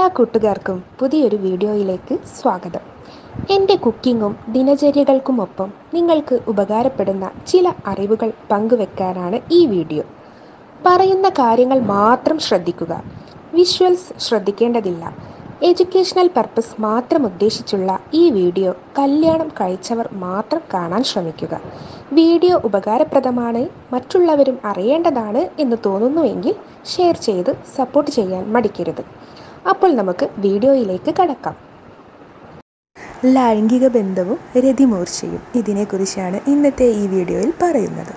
എല്ലാ കൂട്ടുകാർക്കും പുതിയൊരു വീഡിയോയിലേക്ക് സ്വാഗതം എൻ്റെ കുക്കിങ്ങും ദിനചര്യകൾക്കുമൊപ്പം നിങ്ങൾക്ക് ഉപകാരപ്പെടുന്ന ചില അറിവുകൾ പങ്കുവെക്കാനാണ് ഈ വീഡിയോ പറയുന്ന കാര്യങ്ങൾ മാത്രം ശ്രദ്ധിക്കുക വിഷ്വൽസ് ശ്രദ്ധിക്കേണ്ടതില്ല എഡ്യൂക്കേഷണൽ പർപ്പസ് മാത്രം ഉദ്ദേശിച്ചുള്ള ഈ വീഡിയോ കല്യാണം കഴിച്ചവർ മാത്രം കാണാൻ ശ്രമിക്കുക വീഡിയോ ഉപകാരപ്രദമാണ് മറ്റുള്ളവരും അറിയേണ്ടതാണ് എന്ന് തോന്നുന്നുവെങ്കിൽ ഷെയർ ചെയ്ത് സപ്പോർട്ട് ചെയ്യാൻ മടിക്കരുത് അപ്പോൾ നമുക്ക് വീഡിയോയിലേക്ക് കടക്കാം ലൈംഗിക ബന്ധവും രതിമൂർച്ചയും ഇതിനെക്കുറിച്ചാണ് ഇന്നത്തെ ഈ വീഡിയോയിൽ പറയുന്നത്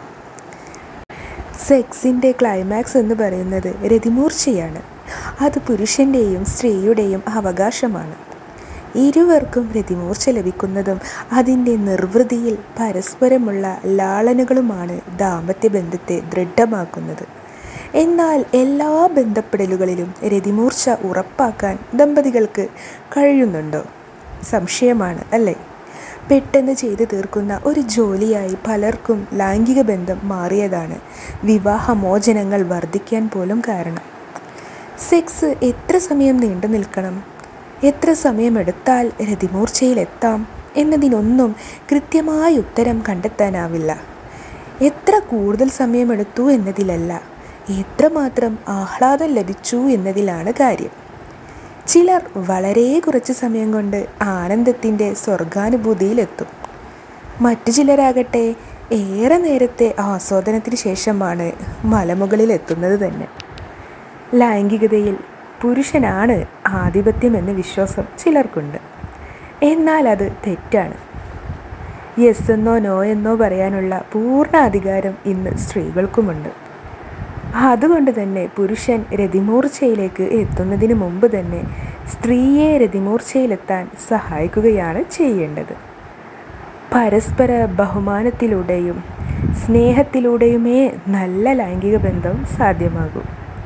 സെക്സിൻ്റെ ക്ലൈമാക്സ് എന്ന് പറയുന്നത് രതിമൂർച്ചയാണ് അത് പുരുഷൻ്റെയും സ്ത്രീയുടെയും അവകാശമാണ് ഇരുവർക്കും രതിമൂർച്ച ലഭിക്കുന്നതും അതിൻ്റെ നിർവൃതിയിൽ പരസ്പരമുള്ള ലാളനകളുമാണ് ദാമ്പത്യ ബന്ധത്തെ ദൃഢമാക്കുന്നത് എന്നാൽ എല്ലാ ബന്ധപ്പെടലുകളിലും രതിമൂർച്ച ഉറപ്പാക്കാൻ ദമ്പതികൾക്ക് കഴിയുന്നുണ്ടോ സംശയമാണ് അല്ലേ പെട്ടെന്ന് ചെയ്തു തീർക്കുന്ന ഒരു ജോലിയായി പലർക്കും ലൈംഗിക ബന്ധം മാറിയതാണ് വിവാഹമോചനങ്ങൾ വർദ്ധിക്കാൻ പോലും കാരണം സെക്സ് എത്ര സമയം നീണ്ടു നിൽക്കണം എത്ര സമയമെടുത്താൽ രതിമൂർച്ചയിലെത്താം എന്നതിനൊന്നും കൃത്യമായ ഉത്തരം കണ്ടെത്താനാവില്ല എത്ര കൂടുതൽ സമയമെടുത്തു എന്നതിലല്ല എത്രമാത്രം ആഹ്ലാദം ലഭിച്ചു എന്നതിലാണ് കാര്യം ചിലർ വളരെ കുറച്ച് സമയം കൊണ്ട് ആനന്ദത്തിൻ്റെ സ്വർഗാനുഭൂതിയിലെത്തും മറ്റു ചിലരാകട്ടെ ഏറെ നേരത്തെ ആസ്വാദനത്തിന് ശേഷമാണ് മലമുകളിലെത്തുന്നത് തന്നെ ലൈംഗികതയിൽ പുരുഷനാണ് ആധിപത്യമെന്ന വിശ്വാസം ചിലർക്കുണ്ട് എന്നാൽ അത് തെറ്റാണ് യെസ് എന്നോ നോ എന്നോ പറയാനുള്ള പൂർണ്ണ അധികാരം ഇന്ന് സ്ത്രീകൾക്കുമുണ്ട് അതുകൊണ്ട് തന്നെ പുരുഷൻ രതിമൂർച്ചയിലേക്ക് എത്തുന്നതിന് മുമ്പ് തന്നെ സ്ത്രീയെ രതിമൂർച്ചയിലെത്താൻ സഹായിക്കുകയാണ് ചെയ്യേണ്ടത് പരസ്പര ബഹുമാനത്തിലൂടെയും സ്നേഹത്തിലൂടെയുമേ നല്ല ലൈംഗിക ബന്ധം സാധ്യമാകൂ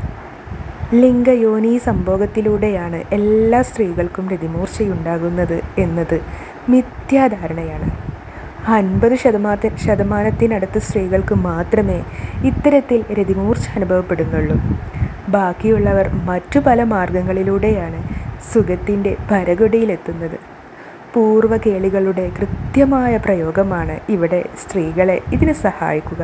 ലിംഗയോനി സംഭോഗത്തിലൂടെയാണ് എല്ലാ സ്ത്രീകൾക്കും രതിമൂർച്ചയുണ്ടാകുന്നത് എന്നത് മിഥ്യാധാരണയാണ് അൻപത് ശതമാന ശതമാനത്തിനടുത്ത് സ്ത്രീകൾക്ക് മാത്രമേ ഇത്തരത്തിൽ രതിമൂർച്ച അനുഭവപ്പെടുന്നുള്ളൂ ബാക്കിയുള്ളവർ മറ്റു പല മാർഗങ്ങളിലൂടെയാണ് സുഖത്തിൻ്റെ പരകൊടിയിലെത്തുന്നത് പൂർവ്വകേളികളുടെ കൃത്യമായ പ്രയോഗമാണ് ഇവിടെ സ്ത്രീകളെ ഇതിന് സഹായിക്കുക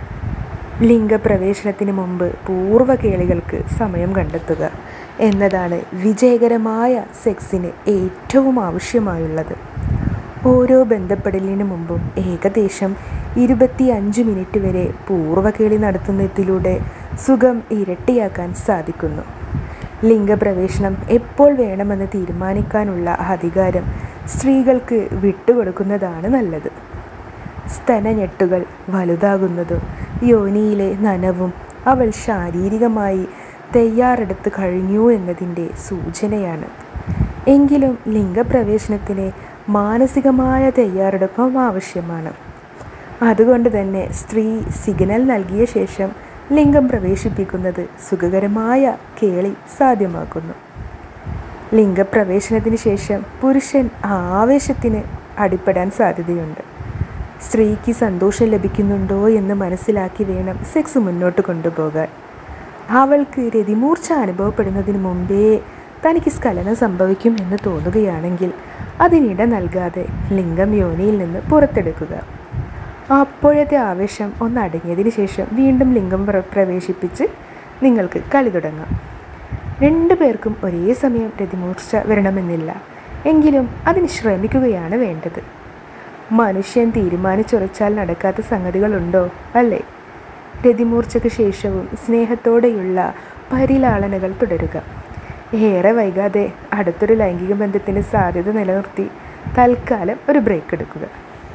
ലിംഗപ്രവേശനത്തിന് മുമ്പ് പൂർവ്വകേളികൾക്ക് സമയം കണ്ടെത്തുക എന്നതാണ് വിജയകരമായ സെക്സിന് ഏറ്റവും ആവശ്യമായുള്ളത് ഓരോ ബന്ധപ്പെടലിന് മുമ്പും ഏകദേശം ഇരുപത്തി അഞ്ച് മിനിറ്റ് വരെ പൂർവ്വകേളി നടത്തുന്നതിലൂടെ സുഖം ഇരട്ടിയാക്കാൻ സാധിക്കുന്നു ലിംഗപ്രവേശനം എപ്പോൾ വേണമെന്ന് തീരുമാനിക്കാനുള്ള അധികാരം സ്ത്രീകൾക്ക് വിട്ടുകൊടുക്കുന്നതാണ് നല്ലത് സ്തനഞെട്ടുകൾ വലുതാകുന്നതും യോനിയിലെ നനവും അവൾ ശാരീരികമായി തയ്യാറെടുത്ത് കഴിഞ്ഞു എന്നതിൻ്റെ സൂചനയാണ് എങ്കിലും ലിംഗപ്രവേശനത്തിന് മാനസികമായ തയ്യാറെടുപ്പും ആവശ്യമാണ് അതുകൊണ്ട് തന്നെ സ്ത്രീ സിഗ്നൽ നൽകിയ ശേഷം ലിംഗം പ്രവേശിപ്പിക്കുന്നത് സുഖകരമായ കേളി സാധ്യമാക്കുന്നു ലിംഗപ്രവേശനത്തിന് ശേഷം പുരുഷൻ ആവേശത്തിന് അടിപ്പെടാൻ സാധ്യതയുണ്ട് സ്ത്രീക്ക് സന്തോഷം ലഭിക്കുന്നുണ്ടോ എന്ന് മനസ്സിലാക്കി വേണം സെക്സ് മുന്നോട്ട് കൊണ്ടുപോകാൻ അവൾക്ക് രതിമൂർച്ച അനുഭവപ്പെടുന്നതിന് മുമ്പേ തനിക്ക് സ്ഖലനം സംഭവിക്കും എന്ന് തോന്നുകയാണെങ്കിൽ അതിനിട നൽകാതെ ലിംഗം യോനിയിൽ നിന്ന് പുറത്തെടുക്കുക അപ്പോഴത്തെ ആവേശം ഒന്ന് അടങ്ങിയതിന് ശേഷം വീണ്ടും ലിംഗം പ്രവേശിപ്പിച്ച് നിങ്ങൾക്ക് കളി തുടങ്ങാം രണ്ടു പേർക്കും ഒരേ സമയം രതിമൂർച്ച വരണമെന്നില്ല എങ്കിലും അതിന് ശ്രമിക്കുകയാണ് വേണ്ടത് മനുഷ്യൻ തീരുമാനിച്ചുറച്ചാൽ നടക്കാത്ത സംഗതികളുണ്ടോ അല്ലേ രതിമൂർച്ചയ്ക്ക് ശേഷവും സ്നേഹത്തോടെയുള്ള പരിലാളനകൾ തുടരുക ഏറെ വൈകാതെ അടുത്തൊരു ലൈംഗിക ബന്ധത്തിൻ്റെ സാധ്യത നിലനിർത്തി തൽക്കാലം ഒരു ബ്രേക്ക് എടുക്കുക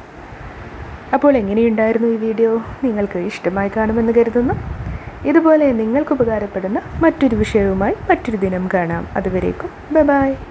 അപ്പോൾ എങ്ങനെയുണ്ടായിരുന്നു ഈ വീഡിയോ നിങ്ങൾക്ക് ഇഷ്ടമായി കാണുമെന്ന് കരുതുന്നു ഇതുപോലെ നിങ്ങൾക്ക് ഉപകാരപ്പെടുന്ന മറ്റൊരു വിഷയവുമായി മറ്റൊരു ദിനം കാണാം അതുവരേക്കും ബൈ